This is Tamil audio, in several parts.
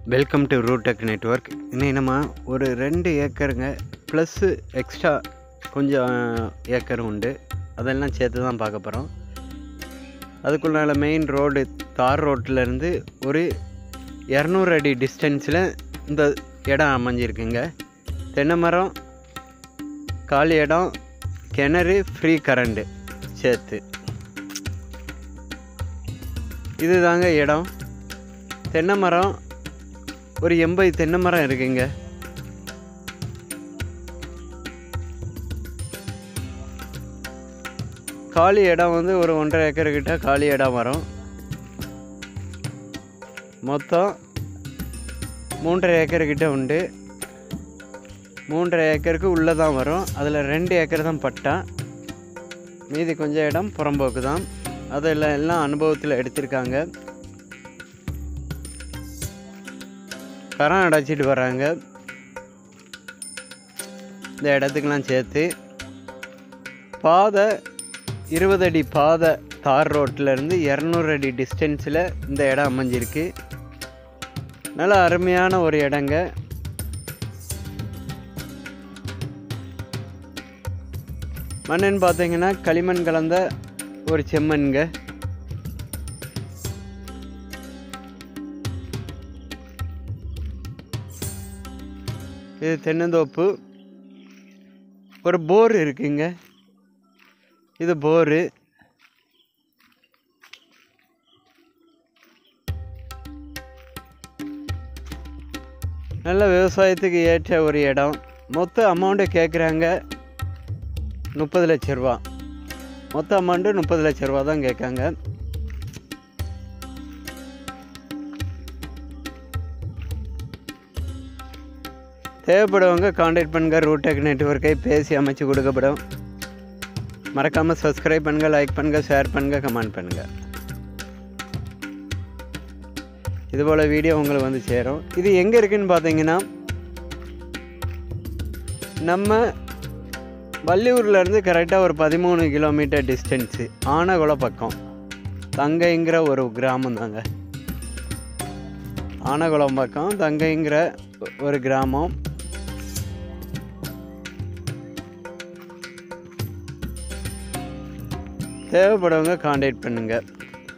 வெல்கம் டு ரூடெக் நெட்ஒர்க் இன்னைக்கு நம்ம ஒரு ரெண்டு ஏக்கருங்க ப்ளஸ்ஸு எக்ஸ்ட்ரா கொஞ்சம் ஏக்கர் உண்டு அதெல்லாம் சேர்த்து தான் பார்க்க போகிறோம் அதுக்குள்ளால மெயின் ரோடு தார் ரோட்டிலேருந்து ஒரு இரநூறு அடி டிஸ்டன்ஸில் இந்த இடம் அமைஞ்சிருக்குங்க தென்னை மரம் காலி இடம் கிணறு ஃப்ரீ கரண்ட்டு சேர்த்து இது தாங்க இடம் தென்னை மரம் ஒரு எண்பது தென்னை மரம் இருக்குங்க காலி இடம் வந்து ஒரு ஒன்றரை ஏக்கர் கிட்ட காலி இடம் வரும் மொத்தம் மூன்றரை ஏக்கர் கிட்ட உண்டு மூன்றரை ஏக்கருக்கு உள்ளே தான் வரும் அதில் ரெண்டு ஏக்கர் தான் பட்டா மீதி கொஞ்சம் இடம் புறம்போக்கு தான் அதெல்லாம் எல்லாம் அனுபவத்தில் எடுத்திருக்காங்க கரம் அடைச்சிட்டு வராங்க இந்த இடத்துக்கெல்லாம் சேர்த்து பாதை இருபது அடி பாதை தார் ரோட்டிலேருந்து இரநூறு அடி டிஸ்டன்ஸில் இந்த இடம் அமைஞ்சிருக்கு நல்ல அருமையான ஒரு இடங்க மண்ணுன்னு பார்த்தீங்கன்னா களிமண் கலந்த ஒரு செம்மண்ங்க இது தென்னந்தோப்பு ஒரு போர் இருக்குங்க இது போரு நல்ல விவசாயத்துக்கு ஏற்ற ஒரு இடம் மொத்த அமௌண்ட்டு கேட்குறாங்க முப்பது லட்ச ரூபா மொத்த அமௌண்ட்டு முப்பது லட்ச ரூபா தான் கேட்காங்க தேவைப்படுவங்க காண்டாக்ட் பண்ணுங்க ரூடெக் நெட்ஒர்க்கை பேசி அமைச்சு கொடுக்கப்படும் மறக்காமல் சப்ஸ்கிரைப் பண்ணுங்கள் லைக் பண்ணுங்கள் ஷேர் பண்ணுங்கள் கமெண்ட் பண்ணுங்கள் இதுபோல் வீடியோ உங்களுக்கு வந்து சேரும் இது எங்கே இருக்குன்னு பார்த்தீங்கன்னா நம்ம வள்ளியூர்லேருந்து கரெக்டாக ஒரு பதிமூணு கிலோமீட்டர் டிஸ்டன்ஸு ஆனகுளம் பக்கம் தங்கைங்கிற ஒரு கிராமம் தாங்க ஆனகுளம் பக்கம் தங்கைங்கிற ஒரு கிராமம் தேவைப்படுவங்க காண்டாக்ட் பண்ணுங்கள்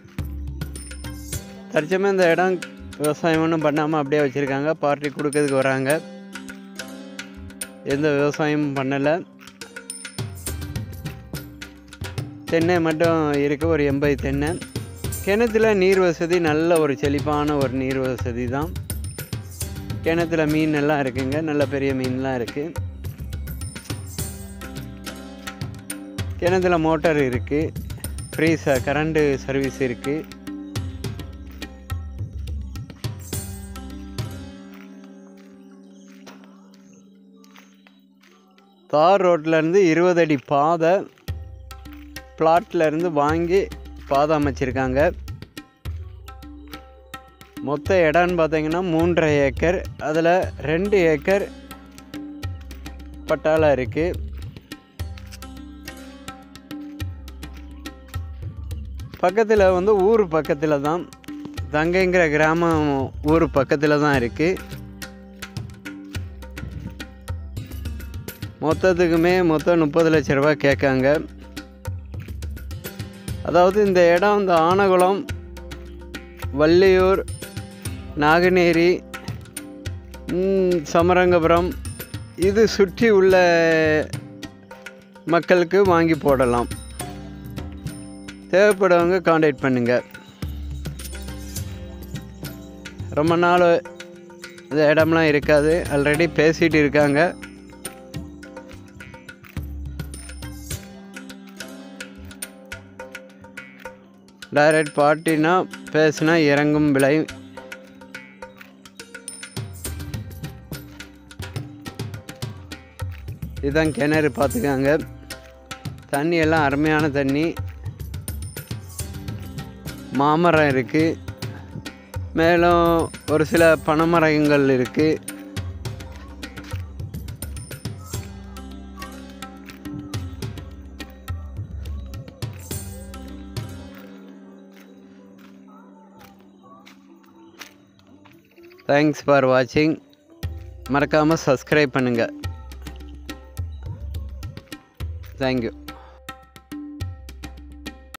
தற்சமயம் இந்த இடம் விவசாயம் ஒன்றும் பண்ணாமல் அப்படியே வச்சுருக்காங்க பார்ட்டி கொடுக்கறதுக்கு வராங்க எந்த விவசாயமும் பண்ணலை தென்னை மட்டும் இருக்குது ஒரு எண்பது தென்னை கிணத்துல நீர் வசதி நல்ல ஒரு செழிப்பான ஒரு நீர் வசதி தான் கிணத்துல மீன் எல்லாம் இருக்குங்க நல்ல பெரிய மீன்லாம் இருக்குது கிணத்துல மோட்டார் இருக்குது ஃப்ரீ ச கரண்ட்டு சர்வீஸ் இருக்குது தார் ரோட்லேருந்து இருபது அடி பாதை பிளாட்லேருந்து வாங்கி பாதை அமைச்சிருக்காங்க மொத்த இடம்னு பார்த்தீங்கன்னா மூன்றரை ஏக்கர் அதில் ரெண்டு ஏக்கர் பட்டாளம் இருக்குது பக்கத்தில் வந்து ஊர் பக்கத்தில் தான் தங்கைங்கிற கிராமம் ஊர் பக்கத்தில் தான் இருக்குது மொத்தத்துக்குமே மொத்தம் முப்பது லட்ச ரூபா கேட்காங்க அதாவது இந்த இடம் இந்த ஆனகுளம் வள்ளியூர் நாகநேரி ம், சமரங்கபுரம் இது சுற்றி உள்ள மக்களுக்கு வாங்கி போடலாம் தேவைப்படுறவங்க காண்டாக்ட் பண்ணுங்கள் ரொம்ப நாள் இந்த இடம்லாம் இருக்காது ஆல்ரெடி பேசிகிட்டு இருக்காங்க டைரக்ட் பார்ட்டினா பேசுனா இறங்கும் விலை இதுதான் கிணறு பார்த்துக்காங்க தண்ணி எல்லாம் அருமையான தண்ணி மாமரம் இருக்குது மேலும் ஒரு சில பனைமரங்கள் இருக்குது தேங்க்ஸ் ஃபார் வாட்சிங் மறக்காமல் சப்ஸ்கிரைப் பண்ணுங்கள் தேங்க்யூ